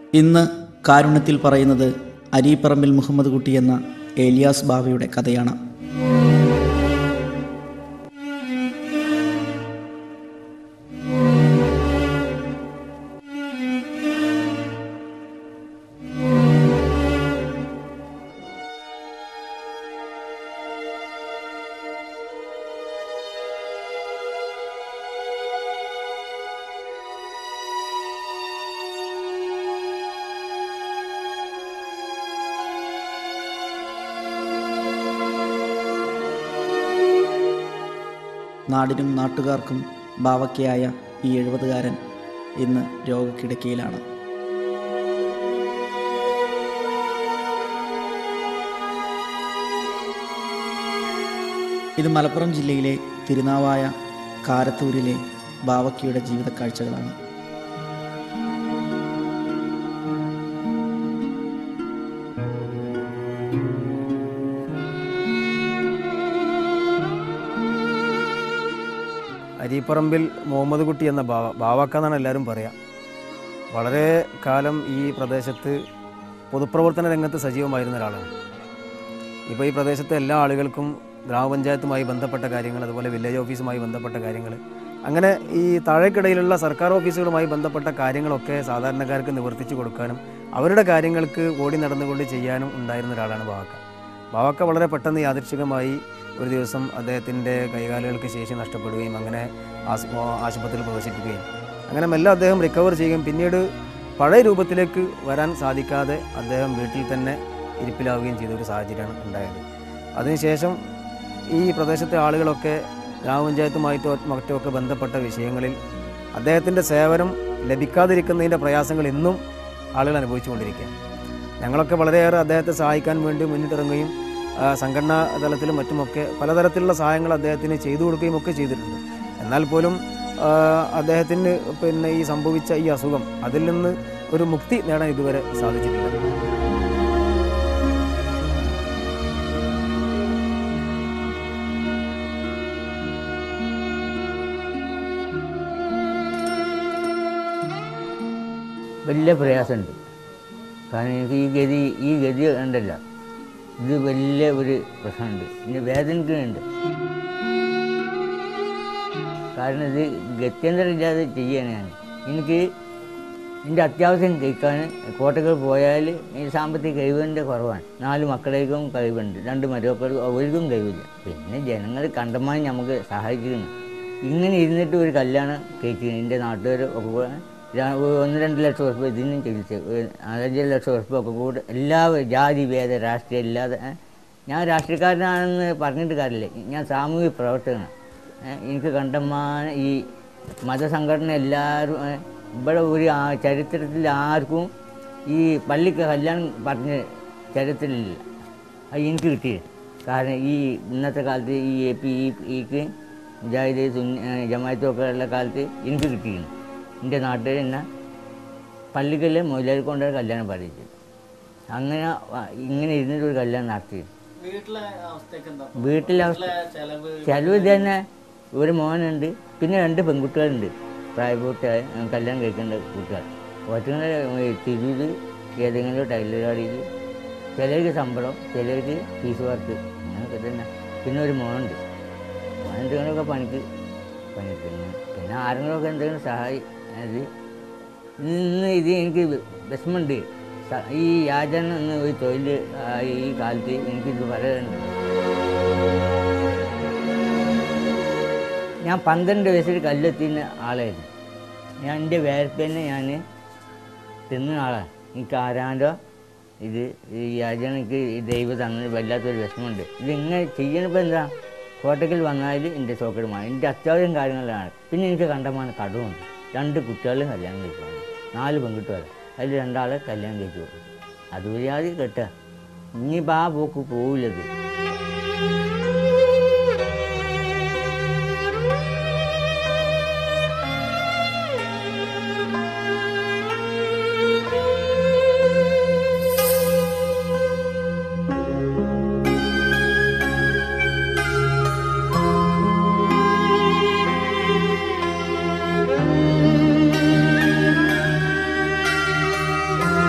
ഇന്ന് കാരുണ്യത്തിൽ പറയുന്നത് അരീപ്പറമ്പിൽ മുഹമ്മദ് കുട്ടി എന്ന ഏലിയാസ് ബാവയുടെ കഥയാണ് നാടിനും നാട്ടുകാർക്കും ബാവയ്ക്കയായ ഈ എഴുപതുകാരൻ ഇന്ന് രോഗക്കിടക്കയിലാണ് ഇത് മലപ്പുറം ജില്ലയിലെ തിരുനാവായ കാരത്തൂരിലെ ബാവയ്ക്കയുടെ ജീവിത കാഴ്ചകളാണ് അരീപ്പറമ്പിൽ മുഹമ്മദ് കുട്ടി എന്ന ബാവ ബാവാക്ക എന്നാണ് എല്ലാവരും പറയാം വളരെ കാലം ഈ പ്രദേശത്ത് പൊതുപ്രവർത്തന രംഗത്ത് സജീവമായിരുന്ന ഒരാളാണ് ഇപ്പോൾ ഈ പ്രദേശത്തെ എല്ലാ ആളുകൾക്കും ഗ്രാമപഞ്ചായത്തുമായി ബന്ധപ്പെട്ട കാര്യങ്ങൾ അതുപോലെ വില്ലേജ് ഓഫീസുമായി ബന്ധപ്പെട്ട കാര്യങ്ങൾ അങ്ങനെ ഈ താഴേക്കിടയിലുള്ള സർക്കാർ ഓഫീസുകളുമായി ബന്ധപ്പെട്ട കാര്യങ്ങളൊക്കെ സാധാരണക്കാർക്ക് നിവർത്തിച്ചു കൊടുക്കാനും അവരുടെ കാര്യങ്ങൾക്ക് ഓടി നടന്നുകൊണ്ട് ചെയ്യാനും ഉണ്ടായിരുന്ന ഒരാളാണ് ബാവക്ക ബാവക്ക വളരെ പെട്ടെന്ന് യാദൃച്ഛികമായി ഒരു ദിവസം അദ്ദേഹത്തിൻ്റെ കൈകാലുകൾക്ക് ശേഷി നഷ്ടപ്പെടുകയും അങ്ങനെ ആസ് ആശുപത്രിയിൽ പ്രവേശിപ്പിക്കുകയും അങ്ങനെ മെല്ലെ അദ്ദേഹം റിക്കവർ ചെയ്യുകയും പിന്നീട് പഴയ രൂപത്തിലേക്ക് വരാൻ സാധിക്കാതെ അദ്ദേഹം വീട്ടിൽ തന്നെ ഇരിപ്പിലാവുകയും ചെയ്ത ഒരു സാഹചര്യമാണ് ഉണ്ടായത് അതിനുശേഷം ഈ പ്രദേശത്തെ ആളുകളൊക്കെ ഗ്രാമപഞ്ചായത്തുമായിട്ടോ മറ്റോ ഒക്കെ ബന്ധപ്പെട്ട വിഷയങ്ങളിൽ അദ്ദേഹത്തിൻ്റെ സേവനം ലഭിക്കാതിരിക്കുന്നതിൻ്റെ പ്രയാസങ്ങൾ ഇന്നും ആളുകൾ അനുഭവിച്ചുകൊണ്ടിരിക്കുകയാണ് ഞങ്ങളൊക്കെ വളരെയേറെ അദ്ദേഹത്തെ സഹായിക്കാൻ വേണ്ടി മുന്നിട്ടിറങ്ങുകയും ആ, സംഘടനാ തലത്തിലും മറ്റുമൊക്കെ പലതരത്തിലുള്ള സഹായങ്ങൾ അദ്ദേഹത്തിന് ചെയ്തു കൊടുക്കുകയും ഒക്കെ ചെയ്തിട്ടുണ്ട് എന്നാൽ പോലും ആ, അദ്ദേഹത്തിന് പിന്നെ ഈ സംഭവിച്ച ഈ അസുഖം അതിൽ നിന്ന് ഒരു മുക്തി നേടാൻ ഇതുവരെ സാധിച്ചിട്ടില്ല വലിയ പ്രയാസമുണ്ട് കാരണം എനിക്ക് ഈ ഗതി ഈ ഗതി ഉണ്ടല്ല ഇത് വലിയ ഒരു പ്രശ്നമുണ്ട് പിന്നെ വേദനിക്കുന്നുണ്ട് കാരണം ഇത് ഗത്യന്തരമില്ലാതെ ചെയ്യാണ് ഞാൻ എനിക്ക് എൻ്റെ അത്യാവശ്യം കഴിക്കാൻ കോട്ടകൾ പോയാൽ ഈ സാമ്പത്തിക കഴിവിൻ്റെ കുറവാണ് നാല് മക്കളേക്കും കഴിവുണ്ട് രണ്ട് മരുമക്കൾ അവർക്കും കഴിവില്ല പിന്നെ ജനങ്ങൾ കണ്ടമാനം നമുക്ക് സഹായിക്കുന്നു ഇങ്ങനെ ഇരുന്നിട്ട് ഒരു കല്യാണം കഴിക്കുന്നു എൻ്റെ നാട്ടുകാർ ഒക്കെ കൂടെ ര- ഒന്ന് രണ്ട് ലക്ഷം ഉറപ്പ് ഇതിനും ചികിത്സ ഒരു നാലഞ്ച് ലക്ഷം ഉറപ്പ് ഒക്കെ കൂടെ എല്ലാ ജാതി ഭേദ രാഷ്ട്രീയം ഇല്ലാതെ ഏ, ഞാൻ രാഷ്ട്രീയക്കാരനാണെന്ന് പറഞ്ഞിട്ട് കാര്യമില്ല ഞാൻ സാമൂഹിക പ്രവർത്തകനാണ് ഏ, എനിക്ക് കണ്ടമാനം ഈ മതസംഘടന എല്ലാവരും ഏ, ഇവിടെ ഒരു ആ- ചരിത്രത്തിൽ ആർക്കും ഈ പള്ളിക്ക് കല്യാണം പറഞ്ഞ ചരിത്രത്തിലില്ല അത് എനിക്ക് കിട്ടിയത് കാരണം ഈ ഇന്നത്തെ കാലത്ത് ഈ എ പി ഈ ഈക്ക് മുജാഹിദ് സുന്നി ഏ, ജമാഅത്തും ഒക്കെ ഉള്ള കാലത്ത് എനിക്ക് കിട്ടിയിരുന്നു എൻ്റെ നാട്ടിൽ തന്നെ പള്ളിക്കല്ലേ മൊയിലാൽ കൊണ്ടാണ് കല്യാണം പറയിച്ചത് അങ്ങനെ വ- ഇങ്ങനെ ഇരുന്നിട്ട് ഒരു കല്യാണം നടത്തി വീട്ടിലെ അവസ്ഥയൊക്കെ എന്താ വീട്ടിലെ അവസ്ഥ ചെലവ് ചിലവ് ഇത് തന്നെ ഒരു മോനുണ്ട് പിന്നെ രണ്ട് പെൺകുട്ടികളുണ്ട് പ്രായപൂർത്തിയായ ഏ, കല്യാണം കഴിക്കേണ്ട കുട്ടികൾ ഒറ്റങ്ങളെ തിരിയിൽ ഏതെങ്കിലും ടൈലർ കടയിൽ ചിലർക്ക് ശമ്പളം ചിലർക്ക് ഫീസ് വർക്ക് അങ്ങനെയൊക്കെ തന്നെ പിന്നെ ഒരു മോനുണ്ട് മോൻ എന്തെങ്കിലുമൊക്കെ പണിക്ക് പണിയെടുക്കുന്നു പിന്നെ ആരെങ്കിലുമൊക്കെ എന്തെങ്കിലും സഹായി അത് ഇന്ന് ഇത് എനിക്ക് വിഷമമുണ്ട് സ- ഈ യാചന എന്ന ഒരു തൊഴിൽ ആ, ഈ കാലത്ത് എനിക്കിത് പറയാനുണ്ട് ഞാൻ പന്ത്രണ്ട് വയസ്സിൽ കല്ലെത്തിന ആളായിരുന്നു ഞാൻ എൻ്റെ വേർപ്പന്നെ ഞാൻ തിന്ന ആളാണ് എനിക്ക് ആരാണ്ടോ ഇത് ഈ യാചന എനിക്ക് ഈ ദൈവം തന്നത് വല്ലാത്തൊരു വിഷമമുണ്ട് ഇത് ഇങ്ങനെ ചെയ്യണിപ്പോൾ എന്താ കോട്ടയ്ക്കൽ വന്നാൽ എൻ്റെ സോക്കടുമാണ് എൻ്റെ അത്യാവശ്യം കാര്യങ്ങളാണ് പിന്നെ എനിക്ക് കണ്ടമാനം കടവുണ്ട് രണ്ട് കുട്ടികളും കല്യാണം കഴിക്കണം നാല് പെൺകുട്ടികളെ അതിൽ രണ്ടാളെ കല്യാണം കഴിച്ചു കൊടുക്കും അതുവഴിയാതെ കെട്ടുക ഇനിയിപ്പോൾ ആ പോക്ക് പോവില്ലത് ആ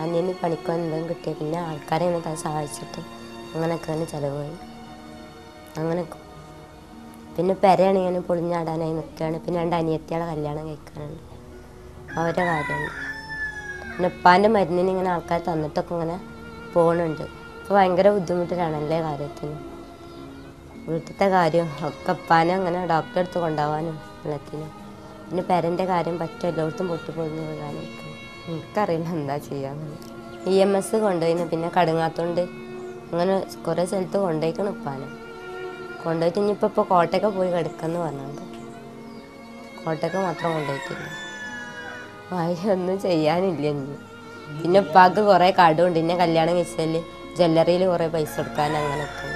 അനിയന് പണിക്കോ എന്തെങ്കിലും കിട്ടിയ പിന്നെ ആൾക്കാരെ ഇങ്ങനെ ത- സഹായിച്ചിട്ട് അങ്ങനെയൊക്കെ തന്നെ ചിലവ് പോയി അങ്ങനെയൊക്കെ പിന്നെ പെരയാണ് ഇങ്ങനെ പൊളിഞ്ഞാടാനായി നിൽക്കുകയാണ് പിന്നെ രണ്ട് അനിയത്തിയാളെ കല്യാണം കഴിക്കാനുണ്ട് അവരുടെ കാര്യമുണ്ട് പിന്നെ ഉപ്പാൻ്റെ മരുന്നിന് ഇങ്ങനെ ആൾക്കാർ തന്നിട്ടൊക്കെ ഇങ്ങനെ പോകുന്നുണ്ട് ഇപ്പോൾ ഭയങ്കര ബുദ്ധിമുട്ടിലാണ് എല്ലാ കാര്യത്തിനും വീട്ടിലത്തെ കാര്യം ഒക്കെ ഉപ്പാനെ അങ്ങനെ ഡോക്ടറെ അടുത്ത് കൊണ്ടുപോകാനും എല്ലാത്തിനും പിന്നെ പെരൻ്റെ കാര്യം പറ്റും എല്ലായിടത്തും പൊട്ടിപ്പൊളിഞ്ഞ് വീഴാനിരിക്കും എനിക്കറിയില്ല എന്താ ചെയ്യാന്ന് ഇ എം എസ് കൊണ്ടുപോയിന് പിന്നെ കടുങ്ങാത്തോണ്ട് അങ്ങനെ കുറേ സ്ഥലത്ത് കൊണ്ടുപോയിക്കണം ഉപ്പാനെ കൊണ്ടുപോയിട്ട് ഇനിയിപ്പോൾ ഇപ്പോൾ കോട്ടയൊക്കെ പോയി കിടക്കാന്ന് പറഞ്ഞുണ്ട് കോട്ടയൊക്കെ മാത്രം കൊണ്ടുപോയിട്ടില്ല ഭാര്യ ഒന്നും ചെയ്യാനില്ല ഇനി പിന്നെ ഉപ്പാക്ക് കുറേ കടമുണ്ട് പിന്നെ കല്യാണം കഴിച്ചാൽ ജ്വല്ലറിയിൽ കുറേ പൈസ കൊടുക്കാൻ അങ്ങനെയൊക്കെ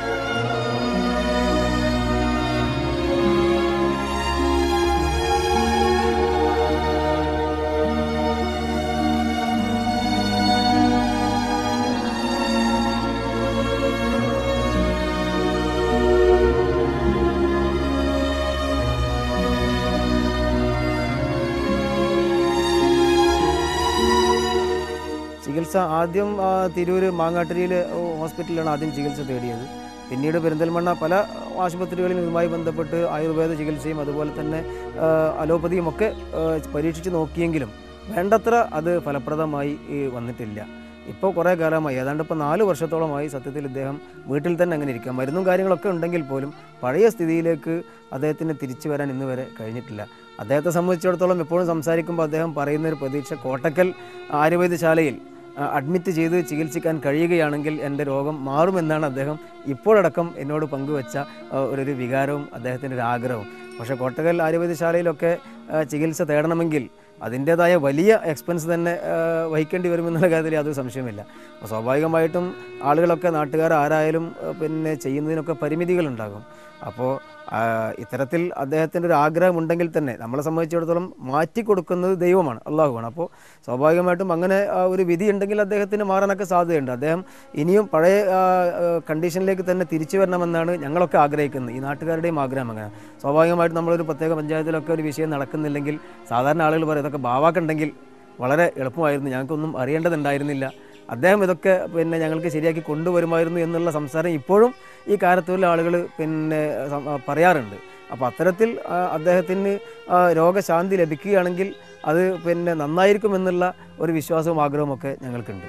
ചികിത്സ ആദ്യം ആ, തിരൂർ മാങ്ങാട്ടിരിയിൽ ഹോസ്പിറ്റലിലാണ് ആദ്യം ചികിത്സ തേടിയത് പിന്നീട് പെരിന്തൽമണ്ണ പല ആശുപത്രികളിലും ഇതുമായി ബന്ധപ്പെട്ട് ആയുർവേദ ചികിത്സയും അതുപോലെ തന്നെ ആ, അലോപ്പതിയും ഒക്കെ ആ, പരീക്ഷിച്ച് നോക്കിയെങ്കിലും വേണ്ടത്ര അത് ഫലപ്രദമായി ഈ, വന്നിട്ടില്ല ഇപ്പോൾ കുറേ കാലമായി ഏതാണ്ട് ഇപ്പോൾ നാല് വർഷത്തോളമായി സത്യത്തിൽ ഇദ്ദേഹം വീട്ടിൽ തന്നെ അങ്ങനെ ഇരിക്കുക മരുന്നും കാര്യങ്ങളൊക്കെ ഉണ്ടെങ്കിൽ പോലും പഴയ സ്ഥിതിയിലേക്ക് അദ്ദേഹത്തിന് തിരിച്ചു വരാൻ ഇന്ന് വരെ കഴിഞ്ഞിട്ടില്ല അദ്ദേഹത്തെ സംബന്ധിച്ചിടത്തോളം എപ്പോഴും സംസാരിക്കുമ്പോൾ അദ്ദേഹം പറയുന്ന ഒരു പ്രതീക്ഷ കോട്ടക്കൽ ആയുർവേദശാലയിൽ ആ, അഡ്മിറ്റ് ചെയ്ത് ചികിത്സിക്കാൻ കഴിയുകയാണെങ്കിൽ എൻ്റെ രോഗം മാറുമെന്നാണ് അദ്ദേഹം ഇപ്പോഴടക്കം എന്നോട് പങ്കുവെച്ച ആ, ഒരു വികാരവും അദ്ദേഹത്തിൻ്റെ ഒരു ആഗ്രഹവും പക്ഷേ കോട്ടക്കൽ ആയുർവേദശാലയിലൊക്കെ ആ, ചികിത്സ തേടണമെങ്കിൽ അതിൻ്റേതായ വലിയ എക്സ്പെൻസ് തന്നെ ആ, വഹിക്കേണ്ടി വരുമെന്നുള്ള കാര്യത്തിൽ യാതൊരു സംശയമില്ല അപ്പോൾ സ്വാഭാവികമായിട്ടും ആളുകളൊക്കെ നാട്ടുകാർ ആരായാലും ആ, പിന്നെ ചെയ്യുന്നതിനൊക്കെ പരിമിതികളുണ്ടാകും അപ്പോൾ ആ, ഇത്തരത്തിൽ അദ്ദേഹത്തിൻ്റെ ഒരു ആഗ്രഹം ഉണ്ടെങ്കിൽ തന്നെ നമ്മളെ സംബന്ധിച്ചിടത്തോളം മാറ്റി കൊടുക്കുന്നത് ദൈവമാണ് അള്ളാഹുവാണ് അപ്പോൾ സ്വാഭാവികമായിട്ടും അങ്ങനെ ആ, ഒരു വിധി ഉണ്ടെങ്കിൽ അദ്ദേഹത്തിന് മാറാനൊക്കെ സാധ്യതയുണ്ട് അദ്ദേഹം ഇനിയും പഴയ ആ, ആ, കണ്ടീഷനിലേക്ക് തന്നെ തിരിച്ചു വരണമെന്നാണ് ഞങ്ങളൊക്കെ ആഗ്രഹിക്കുന്നത് ഈ നാട്ടുകാരുടെയും ആഗ്രഹം അങ്ങനെ സ്വാഭാവികമായിട്ടും നമ്മളൊരു പ്രത്യേക പഞ്ചായത്തിലൊക്കെ ഒരു വിഷയം നടക്കുന്നില്ലെങ്കിൽ സാധാരണ ആളുകൾ പറയും ഇതൊക്കെ ബാവാക്കുണ്ടെങ്കിൽ വളരെ എളുപ്പമായിരുന്നു ഞങ്ങൾക്കൊന്നും അറിയേണ്ടതുണ്ടായിരുന്നില്ല അദ്ദേഹം ഇതൊക്കെ പിന്നെ ഞങ്ങൾക്ക് ശരിയാക്കി കൊണ്ടുവരുമായിരുന്നു എന്നുള്ള സംസാരം ഇപ്പോഴും ഈ കാലത്തുള്ള ആളുകൾ പിന്നെ സം- ആ, പറയാറുണ്ട് അപ്പോൾ അത്തരത്തിൽ ആ, അദ്ദേഹത്തിന് ആ, രോഗശാന്തി ലഭിക്കുകയാണെങ്കിൽ അത് പിന്നെ നന്നായിരിക്കുമെന്നുള്ള ഒരു വിശ്വാസവും ആഗ്രഹവും ഒക്കെ ഞങ്ങൾക്കുണ്ട്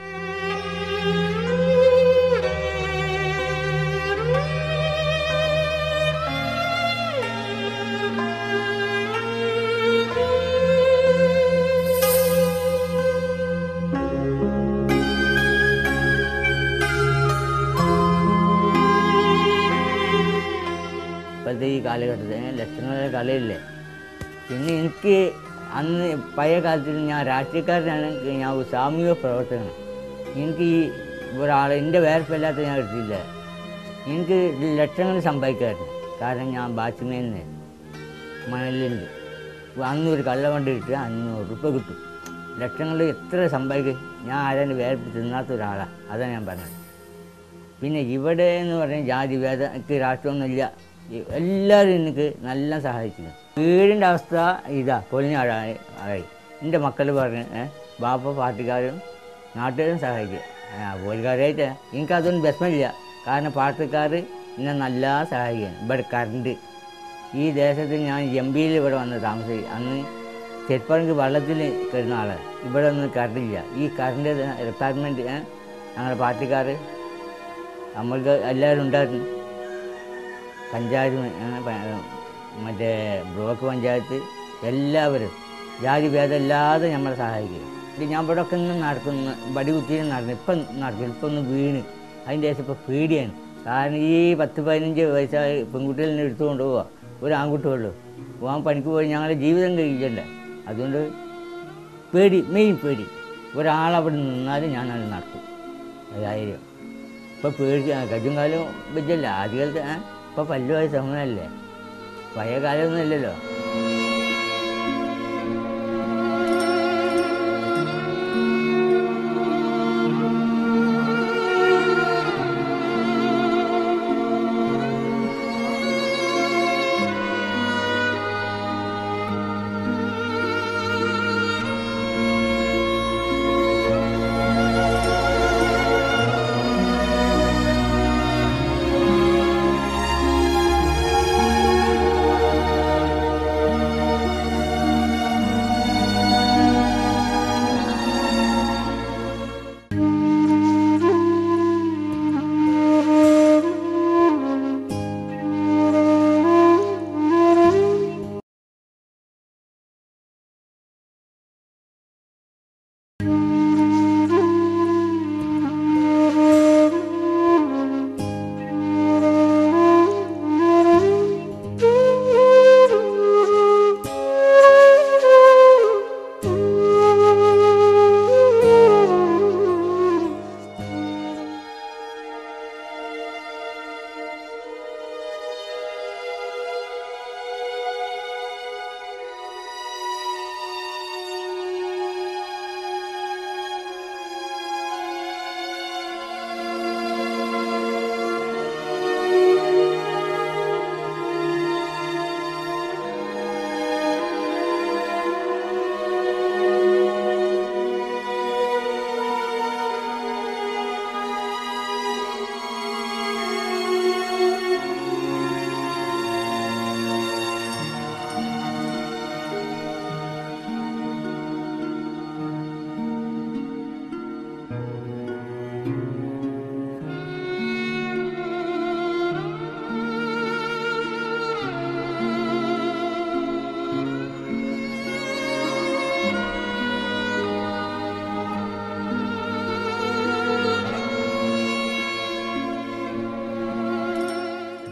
ഇപ്പോഴത്തെ ഈ കാലഘട്ടത്തിൽ ലക്ഷങ്ങളുടെ കളിയില്ലേ പിന്നെ എനിക്ക് അന്ന് പഴയ കാലത്തിൽ ഞാൻ രാഷ്ട്രീയക്കാരനാണ് ഞാൻ ഒരു സാമൂഹിക പ്രവർത്തകനാണ് എനിക്ക് ഈ ഒരാളെ എൻ്റെ വേർപ്പില്ലാത്ത ഞാൻ എടുത്തില്ല എനിക്ക് ലക്ഷങ്ങൾ സമ്പാദിക്കായിരുന്നു കാരണം ഞാൻ ബാറ്റ്സ്മാനിന് മണലുണ്ട് അന്ന് ഒരു കള്ളവണ്ടി കിട്ടുക അഞ്ഞൂറ് റുപ്യ കിട്ടും ലക്ഷങ്ങൾ എത്ര സമ്പാദിക്കും ഞാൻ ആരാണ്ട് വേർപ്പ് തിന്നാത്ത ഒരാളാണ് അതാണ് ഞാൻ പറഞ്ഞത് പിന്നെ ഇവിടെ എന്ന് പറഞ്ഞാൽ ജാതി ഭേദ എനിക്ക് രാഷ്ട്രമൊന്നുമില്ല ഈ എല്ലാവരും എനിക്ക് നല്ല സഹായിക്കുന്നു വീടിൻ്റെ അവസ്ഥ ഇതാ പൊളിഞ്ഞാടായി ആയി എൻ്റെ മക്കൾ പറഞ്ഞു ഏ, ബാപ്പ പാർട്ടിക്കാരും നാട്ടുകാരും സഹായിക്കുക പോലുകാരായിട്ട് എനിക്കതൊന്നും വിഷമമില്ല കാരണം പാർട്ടിക്കാർ എന്നെ നല്ല സഹായിക്കുകയാണ് ഇവിടെ കറണ്ട് ഈ ദേശത്ത് ഞാൻ എം പിയിൽ ഇവിടെ വന്ന് താമസിക്കും അന്ന് ചെരുപ്പറങ്ക് വെള്ളത്തിൽ കിടന്ന ആളാണ് ഇവിടെ ഒന്നും കറണ്ടില്ല ഈ കറണ്ട് റിക്വയർമെൻറ്റ് ഞങ്ങളുടെ പാർട്ടിക്കാർ നമ്മൾക്ക് എല്ലാവരും ഉണ്ടായിരുന്നു പഞ്ചായത്ത് മ- ഏ, പ- മറ്റേ ബ്ലോക്ക് പഞ്ചായത്ത് എല്ലാവരും ജാതി ഭേദം ഇല്ലാതെ നമ്മളെ സഹായിക്കും ഇത് ഞാൻ ഇവിടെ ഒക്കെ ഇന്ന് നടക്കുന്നു വടി കുത്തിയും നടന്നു ഇപ്പം നടക്കും ഇപ്പം ഒന്ന് വീണ് അതിൻ്റെ ശേഷം ഇപ്പോൾ പേടിയാണ് കാരണം ഈ പത്ത് പതിനഞ്ച് വയസ്സായ പെൺകുട്ടികളെ എടുത്തുകൊണ്ട് പോവുക ഒരു ആൺകുട്ടിയുള്ളൂ പോകാൻ പണിക്ക് പോയി ഞങ്ങളുടെ ജീവിതം കഴിക്കണ്ടേ അതുകൊണ്ട് പേടി മെയിൻ പേടി ഒരാളവിടെ നിന്നാലും ഞാൻ അത് നടക്കും അതായിരിക്കും ഇപ്പോൾ പേടിച്ച് കജും കാലം വെച്ചല്ല ആദ്യകാലത്ത് ഇപ്പോൾ പല്ലുമായ സമയമല്ലേ പഴയ കാലമൊന്നും അല്ലല്ലോ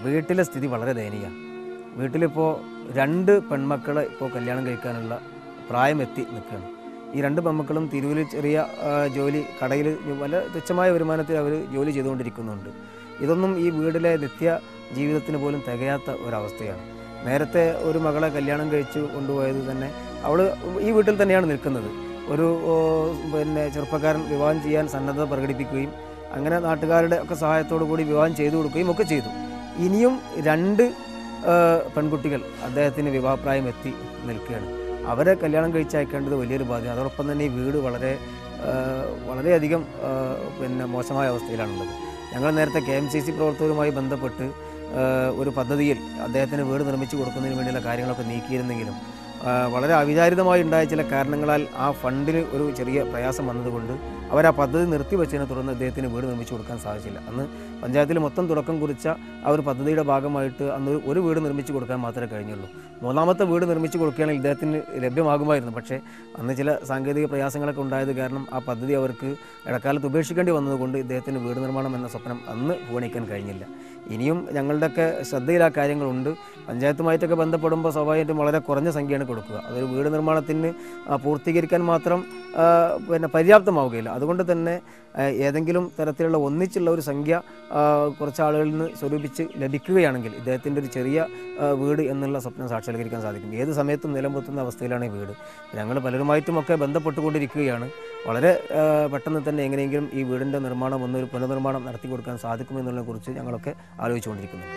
വീട്ടിലെ സ്ഥിതി വളരെ ദയനീയമാണ് വീട്ടിലിപ്പോൾ രണ്ട് പെൺമക്കളെ ഇപ്പോൾ കല്യാണം കഴിക്കാനുള്ള പ്രായം എത്തി നിൽക്കുകയാണ് ഈ രണ്ട് പെൺമക്കളും തിരുവിൽ ചെറിയ ആ, ജോലി കടയിൽ വളരെ തുച്ഛമായ വരുമാനത്തിൽ അവർ ജോലി ചെയ്തുകൊണ്ടിരിക്കുന്നുണ്ട് ഇതൊന്നും ഈ വീട്ടിലെ നിത്യ ജീവിതത്തിന് പോലും തികയാത്ത ഒരവസ്ഥയാണ് നേരത്തെ ഒരു മകളെ കല്യാണം കഴിച്ചു കൊണ്ടുപോയത് തന്നെ അവൾ ഈ വീട്ടിൽ തന്നെയാണ് നിൽക്കുന്നത് ഒരു ഓ, പിന്നെ ചെറുപ്പക്കാരൻ വിവാഹം ചെയ്യാൻ സന്നദ്ധത പ്രകടിപ്പിക്കുകയും അങ്ങനെ നാട്ടുകാരുടെ ഒക്കെ സഹായത്തോടു കൂടി വിവാഹം ചെയ്തു കൊടുക്കുകയും ഒക്കെ ചെയ്തു ഇനിയും രണ്ട് ആ, പെൺകുട്ടികൾ അദ്ദേഹത്തിന് വിവാഹപ്രായം എത്തി നിൽക്കുകയാണ് അവരെ കല്യാണം കഴിച്ചയക്കേണ്ടത് വലിയൊരു ബാധ്യത അതോടൊപ്പം തന്നെ ഈ വീട് വളരെ ആ, വളരെയധികം ആ, പിന്നെ മോശമായ അവസ്ഥയിലാണുള്ളത് ഞങ്ങൾ നേരത്തെ കെ എം സി സി പ്രവർത്തകരുമായി ബന്ധപ്പെട്ട് ആ, ഒരു പദ്ധതിയിൽ അദ്ദേഹത്തിന് വീട് നിർമ്മിച്ചു കൊടുക്കുന്നതിന് വേണ്ടിയുള്ള കാര്യങ്ങളൊക്കെ നീക്കിയിരുന്നെങ്കിലും ആ, വളരെ അവിചാരിതമായി ഉണ്ടായ ചില കാരണങ്ങളാൽ ആ ഫണ്ടിന് ഒരു ചെറിയ പ്രയാസം വന്നതുകൊണ്ട് അവർ ആ പദ്ധതി നിർത്തിവെച്ചതിനെ തുടർന്ന് അദ്ദേഹത്തിന് വീട് നിർമ്മിച്ചു കൊടുക്കാൻ സാധിച്ചില്ല അന്ന് പഞ്ചായത്തിൽ മൊത്തം തുടക്കം കുറിച്ച ആ ഒരു പദ്ധതിയുടെ ഭാഗമായിട്ട് അന്ന് ഒരു- ഒരു വീട് നിർമ്മിച്ചു കൊടുക്കാൻ മാത്രമേ കഴിഞ്ഞുള്ളൂ മൂന്നാമത്തെ വീട് നിർമ്മിച്ചു കൊടുക്കുകയാണെങ്കിൽ ഇദ്ദേഹത്തിന് ലഭ്യമാകുമായിരുന്നു പക്ഷേ അന്ന് ചില സാങ്കേതിക പ്രയാസങ്ങളൊക്കെ ഉണ്ടായത് കാരണം ആ പദ്ധതി അവർക്ക് ഇടക്കാലത്ത് ഉപേക്ഷിക്കേണ്ടി വന്നതുകൊണ്ട് ഇദ്ദേഹത്തിന് വീട് നിർമ്മാണം എന്ന സ്വപ്നം അന്ന് പൂണിക്കാൻ കഴിഞ്ഞില്ല ഇനിയും ഞങ്ങളുടെയൊക്കെ ശ്രദ്ധയിൽ ആ കാര്യങ്ങളുണ്ട് പഞ്ചായത്തുമായിട്ടൊക്കെ ബന്ധപ്പെടുമ്പോൾ സ്വാഭാവികമായിട്ടും വളരെ കുറഞ്ഞ സംഖ്യയാണ് കൊടുക്കുക അതൊരു വീട് നിർമ്മാണത്തിന് ആ, പൂർത്തീകരിക്കാൻ മാത്രം ആ, പിന്നെ പര്യാപ്തമാവുകയില്ല അതുകൊണ്ട് തന്നെ ആ, ഏതെങ്കിലും തരത്തിലുള്ള ഒന്നിച്ചുള്ള ഒരു സംഖ്യ ആ, കുറച്ച് ആളുകളിൽ നിന്ന് സ്വരൂപിച്ച് ലഭിക്കുകയാണെങ്കിൽ ഇദ്ദേഹത്തിൻ്റെ ഒരു ചെറിയ ആ, വീട് എന്നുള്ള സ്വപ്നം സാക്ഷാത്കരിക്കാൻ സാധിക്കും ഏത് സമയത്തും നിലംപൊത്തുന്ന അവസ്ഥയിലാണ് ഈ വീട് ഞങ്ങൾ പലരുമായിട്ടുമൊക്കെ ബന്ധപ്പെട്ടുകൊണ്ടിരിക്കുകയാണ് വളരെ ആ, പെട്ടെന്ന് തന്നെ എങ്ങനെയെങ്കിലും ഈ വീടിൻ്റെ നിർമ്മാണം ഒന്നൊരു പുനർനിർമ്മാണം നടത്തി കൊടുക്കാൻ സാധിക്കുമെന്നുള്ളതിനെക്കുറിച്ച് ഞങ്ങളൊക്കെ ആലോചിച്ചുകൊണ്ടിരിക്കുന്നു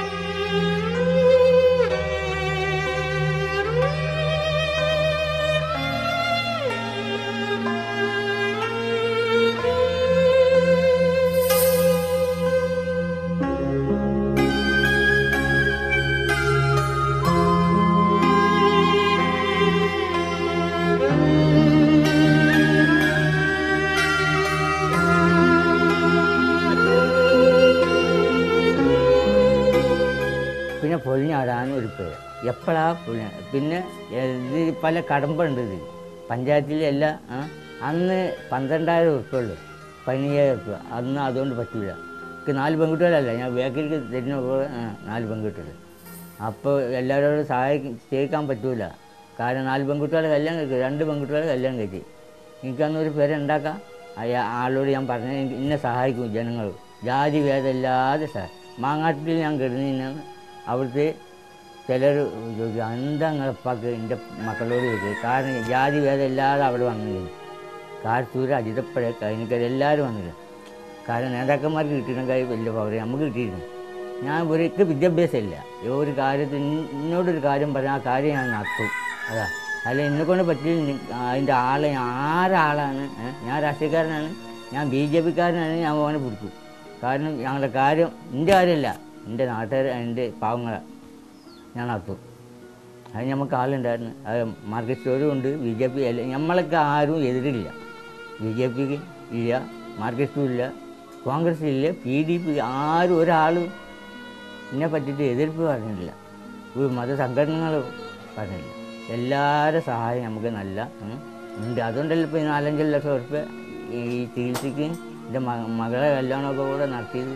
പിന്നെ പൊളിഞ്ഞാടാൻ ഒരു പേര് എപ്പോഴാ പൊളിഞ്ഞ പിന്നെ ഇത് പല കടമ്പുണ്ട് ഇത് പഞ്ചായത്തിലെ എല്ലാ ആ, അന്ന് പന്ത്രണ്ടായിരം ഉറുപ്പുള്ളൂ പതിനയ്യായിരം ഉറുപ്പ അന്ന് അതുകൊണ്ട് പറ്റില്ല എനിക്ക് നാല് പെൺകുട്ടികളല്ല ഞാൻ ബേക്കറിക്ക് തരുന്ന പോലെ ആ, നാല് പെൺകുട്ടികൾ അപ്പോൾ എല്ലാവരോടും സഹായിക്കാൻ ചെയ്യിക്കാൻ പറ്റൂല കാരണം നാല് പെൺകുട്ടികളെ കല്യാണം കഴിക്കും രണ്ട് പെൺകുട്ടികളെ കല്യാണം കഴിച്ചു എനിക്കന്ന് ഒരു പേര് ഉണ്ടാക്കാം അയാ ആളോട് ഞാൻ പറഞ്ഞ എന്നെ സഹായിക്കും ജനങ്ങൾ ജാതി ഭേദമില്ലാതെ സഹായം മാങ്ങാട്ടിൽ ഞാൻ കിടന്നിരുന്നാണ് അവിടുത്തെ ചിലർ ചോദിക്കും എന്താ നിങ്ങളപ്പാക്ക് എൻ്റെ മക്കളോട് ചോദിക്കുക കാരണം ജാതി ഭേദമില്ലാതെ അവിടെ വന്നിരുന്നു കാർത്തൂര് അജിതപ്പഴ കഴിഞ്ഞിട്ട് എല്ലാവരും വന്നില്ല കാരണം നേതാക്കന്മാർക്ക് കിട്ടിയിരുന്ന കാര്യം വലിയ പവർ നമുക്ക് കിട്ടിയിരുന്നു ഞാൻ ഒരിക്കൽ വിദ്യാഭ്യാസമില്ല ഈ ഒരു കാര്യത്തിൽ എന്നോടൊരു കാര്യം പറഞ്ഞാൽ ആ കാര്യം ഞാൻ നടത്തും അതാ അല്ല എന്നെ കൊണ്ട് പറ്റില്ല നി- അതിൻ്റെ ആളെ ആരാളാണ് ഏ? ഞാൻ രാഷ്ട്രീയക്കാരനാണ് ഞാൻ ബി ജെ പിക്കാരനാണ് ഞാൻ മോനെ പിടിക്കും കാരണം ഞങ്ങളുടെ കാര്യം എൻ്റെ കാര്യമല്ല എൻ്റെ നാട്ടുകാർ എൻ്റെ പാവങ്ങളെ ഞാൻ നടത്തും അത് നമുക്ക് ആളുണ്ടായിരുന്നു അത് മാർക്കറ്റ് സ്റ്റോറും ഉണ്ട് ബി ജെ പി അല്ല നമ്മളൊക്കെ ആരും എതിരില്ല ബി ജെ പിക്ക് ഇല്ല മാർക്കറ്റ് സ്റ്റോർ ഇല്ല കോൺഗ്രസ് ഇല്ല പി ഡി പി ആരും ഒരാളും എന്നെ പറ്റിയിട്ട് എതിർപ്പ് പറഞ്ഞിട്ടില്ല ഒരു മതസംഘടനകൾ പറഞ്ഞില്ല എല്ലാവരുടെ സഹായം നമുക്ക് നല്ല ഉം, ഉണ്ട് അതുകൊണ്ടല്ല ഇപ്പോൾ ഈ നാലഞ്ച് ലക്ഷം ഉറുപ്പ്യ ഈ ചികിത്സയ്ക്ക് എൻ്റെ മ മകളെ കല്യാണമൊക്കെ കൂടെ നടത്തിയത്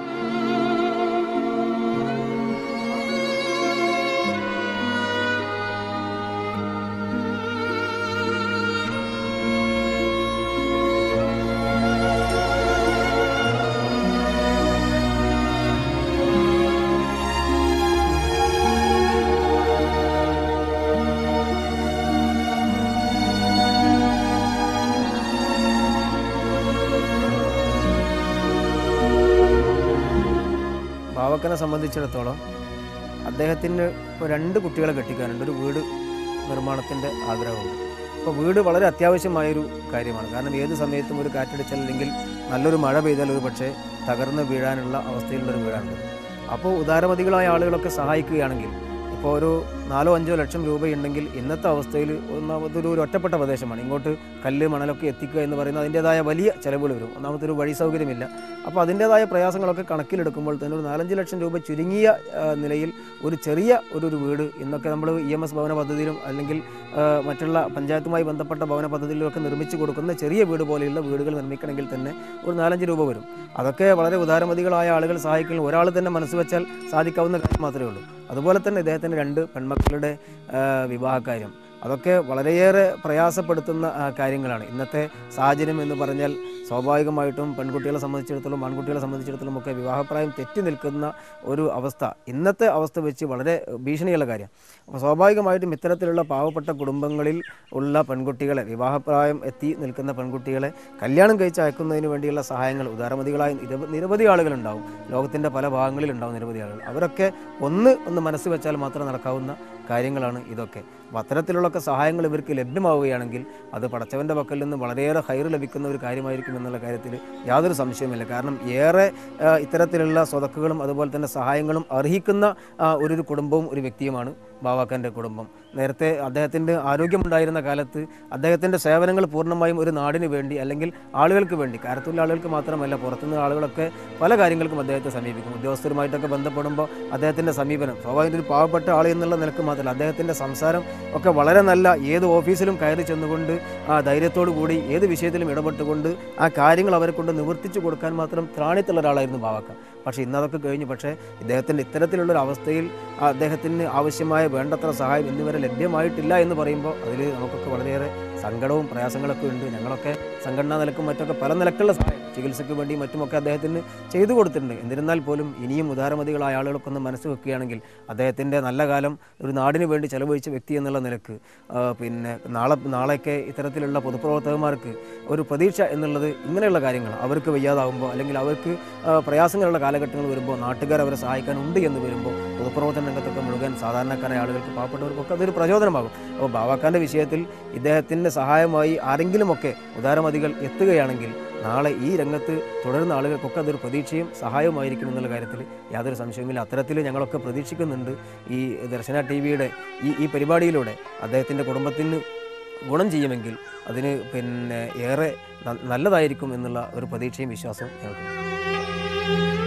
ബാവക്കനെ സംബന്ധിച്ചിടത്തോളം അദ്ദേഹത്തിന് ഇപ്പോൾ രണ്ട് കുട്ടികളെ കെട്ടിക്കാനുണ്ട് ഒരു വീട് നിർമ്മാണത്തിൻ്റെ ആഗ്രഹമുണ്ട് അപ്പോൾ വീട് വളരെ അത്യാവശ്യമായൊരു കാര്യമാണ് കാരണം ഏത് സമയത്തും ഒരു കാറ്റടിച്ചാൽ അല്ലെങ്കിൽ നല്ലൊരു മഴ പെയ്താൽ ഒരു പക്ഷേ തകർന്ന് വീഴാനുള്ള അവസ്ഥയിലുള്ളൊരു വീടാണ് അപ്പോൾ ഉദാരമതികളായ ആളുകളൊക്കെ സഹായിക്കുകയാണെങ്കിൽ അപ്പോൾ ഒരു നാലോ അഞ്ചോ ലക്ഷം രൂപയുണ്ടെങ്കിൽ ഇന്നത്തെ അവസ്ഥയിൽ ഒന്നാമതൊരു ഒരു ഒറ്റപ്പെട്ട പ്രദേശമാണ് ഇങ്ങോട്ട് കല്ല് മണലൊക്കെ എത്തിക്കുക എന്ന് പറയുന്നത് അതിൻ്റേതായ വലിയ ചിലവുകൾ വരും ഒന്നാമത്തെ ഒരു വഴി സൗകര്യമില്ല അപ്പോൾ അതിൻ്റേതായ പ്രയാസങ്ങളൊക്കെ കണക്കിലെടുക്കുമ്പോൾ തന്നെ ഒരു നാലഞ്ച് ലക്ഷം രൂപ ചുരുങ്ങിയ ആ, നിലയിൽ ഒരു ചെറിയ ഒരു ഒരു വീട് ഇന്നൊക്കെ നമ്മൾ ഇ എം എസ് ഭവന പദ്ധതിയിലും അല്ലെങ്കിൽ ആ, മറ്റുള്ള പഞ്ചായത്തുമായി ബന്ധപ്പെട്ട ഭവന പദ്ധതിയിലൊക്കെ നിർമ്മിച്ചു കൊടുക്കുന്ന ചെറിയ വീട് പോലെയുള്ള വീടുകൾ നിർമ്മിക്കണമെങ്കിൽ തന്നെ ഒരു നാലഞ്ച് രൂപ വരും അതൊക്കെ വളരെ ഉദാരമതികളായ ആളുകൾ സഹായിക്കുന്ന ഒരാൾ തന്നെ മനസ്സ് വെച്ചാൽ സാധിക്കാവുന്ന കാര്യം മാത്രമേ ഉള്ളൂ അതുപോലെ തന്നെ ഇദ്ദേഹത്തിൻ്റെ രണ്ട് പെൺമക്കളുടെ ആ, വിവാഹകാര്യം അതൊക്കെ വളരെയേറെ പ്രയാസപ്പെടുത്തുന്ന ആ, കാര്യങ്ങളാണ് ഇന്നത്തെ സാഹചര്യം എന്ന് പറഞ്ഞാൽ സ്വാഭാവികമായിട്ടും പെൺകുട്ടികളെ സംബന്ധിച്ചിടത്തോളം ആൺകുട്ടികളെ സംബന്ധിച്ചിടത്തോളം ഒക്കെ വിവാഹപ്രായം തെറ്റി നിൽക്കുന്ന ഒരു അവസ്ഥ ഇന്നത്തെ അവസ്ഥ വെച്ച് വളരെ ഭീഷണിയുള്ള കാര്യം അപ്പോൾ സ്വാഭാവികമായിട്ടും ഇത്തരത്തിലുള്ള പാവപ്പെട്ട കുടുംബങ്ങളിൽ ഉള്ള പെൺകുട്ടികളെ വിവാഹപ്രായം എത്തി നിൽക്കുന്ന പെൺകുട്ടികളെ കല്യാണം കഴിച്ച് അയക്കുന്നതിന് വേണ്ടിയുള്ള സഹായങ്ങൾ ഉദാരമതികളായ നിരവ നിരവധി ആളുകളുണ്ടാവും ലോകത്തിൻ്റെ പല ഭാഗങ്ങളിലുണ്ടാവും നിരവധി ആളുകൾ അവരൊക്കെ ഒന്ന് ഒന്ന് മനസ്സ് വെച്ചാൽ മാത്രം നടക്കാവുന്ന കാര്യങ്ങളാണ് ഇതൊക്കെ അപ്പോൾ അത്തരത്തിലുള്ളൊക്കെ സഹായങ്ങൾ ഇവർക്ക് ലഭ്യമാവുകയാണെങ്കിൽ അത് പടച്ചവൻ്റെ പക്കൽ നിന്ന് വളരെയേറെ ഹൈർ ലഭിക്കുന്ന ഒരു കാര്യമായിരിക്കും എന്നുള്ള കാര്യത്തിൽ യാതൊരു സംശയവുമില്ല കാരണം ഏറെ ആ, ഇത്തരത്തിലുള്ള സ്വതക്കുകളും അതുപോലെ തന്നെ സഹായങ്ങളും അർഹിക്കുന്ന ആ, ഒരു ഒരു കുടുംബവും ഒരു വ്യക്തിയുമാണ് ബാവാക്കാൻ്റെ കുടുംബം നേരത്തെ അദ്ദേഹത്തിൻ്റെ ആരോഗ്യമുണ്ടായിരുന്ന കാലത്ത് അദ്ദേഹത്തിൻ്റെ സേവനങ്ങൾ പൂർണ്ണമായും ഒരു നാടിന് വേണ്ടി അല്ലെങ്കിൽ ആളുകൾക്ക് വേണ്ടി കാരത്തുള്ള ആളുകൾക്ക് മാത്രമല്ല പുറത്തുനിന്ന് ആളുകളൊക്കെ പല കാര്യങ്ങൾക്കും അദ്ദേഹത്തെ സമീപിക്കും ഉദ്യോഗസ്ഥരുമായിട്ടൊക്കെ ബന്ധപ്പെടുമ്പോൾ അദ്ദേഹത്തിൻ്റെ സമീപനം സ്വാഭാവിക ഒരു പാവപ്പെട്ട ആൾ എന്നുള്ള നിലക്ക് മാത്രമല്ല അദ്ദേഹത്തിൻ്റെ സംസാരം ഒക്കെ വളരെ നല്ല ഏത് ഓഫീസിലും കയറി ചെന്നുകൊണ്ട് ആ ധൈര്യത്തോടു കൂടി ഏത് വിഷയത്തിലും ഇടപെട്ടുകൊണ്ട് ആ കാര്യങ്ങൾ അവരെ കൊണ്ട് നിവർത്തിച്ചു കൊടുക്കാൻ മാത്രം ത്രാണിത്തുള്ള ഒരാളായിരുന്നു ബാവാക്ക പക്ഷേ ഇന്നതൊക്കെ കഴിഞ്ഞു പക്ഷേ ഇദ്ദേഹത്തിൻ്റെ ഇത്തരത്തിലുള്ള ഒരു അവസ്ഥയിൽ ആ അദ്ദേഹത്തിന് ആവശ്യമായ വേണ്ടത്ര സഹായം ഇന്നുവരെ ലഭ്യമായിട്ടില്ല എന്ന് പറയുമ്പോൾ അതിൽ നമുക്കൊക്കെ വളരെയേറെ സങ്കടവും പ്രയാസങ്ങളൊക്കെ ഉണ്ട് ഞങ്ങളൊക്കെ സംഘടനാ നിലക്കും മറ്റൊക്കെ പല നിലക്കുള്ള സഹായം ചികിത്സയ്ക്ക് വേണ്ടി മറ്റുമൊക്കെ അദ്ദേഹത്തിന് ചെയ്തു കൊടുത്തിട്ടുണ്ട് എന്നിരുന്നാൽ പോലും ഇനിയും ഉദാരമതികളായ ആളുകളൊക്കെ ഒന്ന് മനസ്സ് വെക്കുകയാണെങ്കിൽ അദ്ദേഹത്തിൻ്റെ നല്ല കാലം ഒരു നാടിന് വേണ്ടി ചെലവഴിച്ച വ്യക്തി എന്നുള്ള നിലക്ക് ആ, പിന്നെ നാളെ നാളെയൊക്കെ ഇത്തരത്തിലുള്ള പൊതുപ്രവർത്തകന്മാർക്ക് ഒരു പ്രതീക്ഷ എന്നുള്ളത് ഇങ്ങനെയുള്ള കാര്യങ്ങൾ അവർക്ക് വയ്യാതാവുമ്പോൾ അല്ലെങ്കിൽ അവർക്ക് ആ, പ്രയാസങ്ങളുള്ള കാലഘട്ടങ്ങൾ വരുമ്പോൾ നാട്ടുകാർ അവരെ സഹായിക്കാൻ ഉണ്ട് എന്ന് വരുമ്പോൾ പൊതുപ്രവർത്തന രംഗത്തൊക്കെ മുഴുവൻ സാധാരണക്കാരായ ആളുകൾക്ക് പാവപ്പെട്ടവർക്കൊക്കെ അതൊരു പ്രചോദനമാകും അപ്പോൾ ബാവാക്കാൻ്റെ വിഷയത്തിൽ ഇദ്ദേഹത്തിൻ്റെ സഹായമായി ആരെങ്കിലുമൊക്കെ ഉദാരമതികൾ എത്തുകയാണെങ്കിൽ നാളെ ഈ രംഗത്ത് തുടരുന്ന ആളുകൾക്കൊക്കെ അതൊരു പ്രതീക്ഷയും സഹായവുമായിരിക്കും എന്നുള്ള കാര്യത്തിൽ യാതൊരു സംശയവുമില്ല അത്തരത്തിൽ ഞങ്ങളൊക്കെ പ്രതീക്ഷിക്കുന്നുണ്ട് ഈ ദർശന ടി വിയുടെ ഈ ഈ പരിപാടിയിലൂടെ അദ്ദേഹത്തിൻ്റെ കുടുംബത്തിന് ഗുണം ചെയ്യുമെങ്കിൽ അതിന് പിന്നെ ഏറെ ന- നല്ലതായിരിക്കും എന്നുള്ള ഒരു പ്രതീക്ഷയും വിശ്വാസവും ഞങ്ങൾക്കുണ്ട്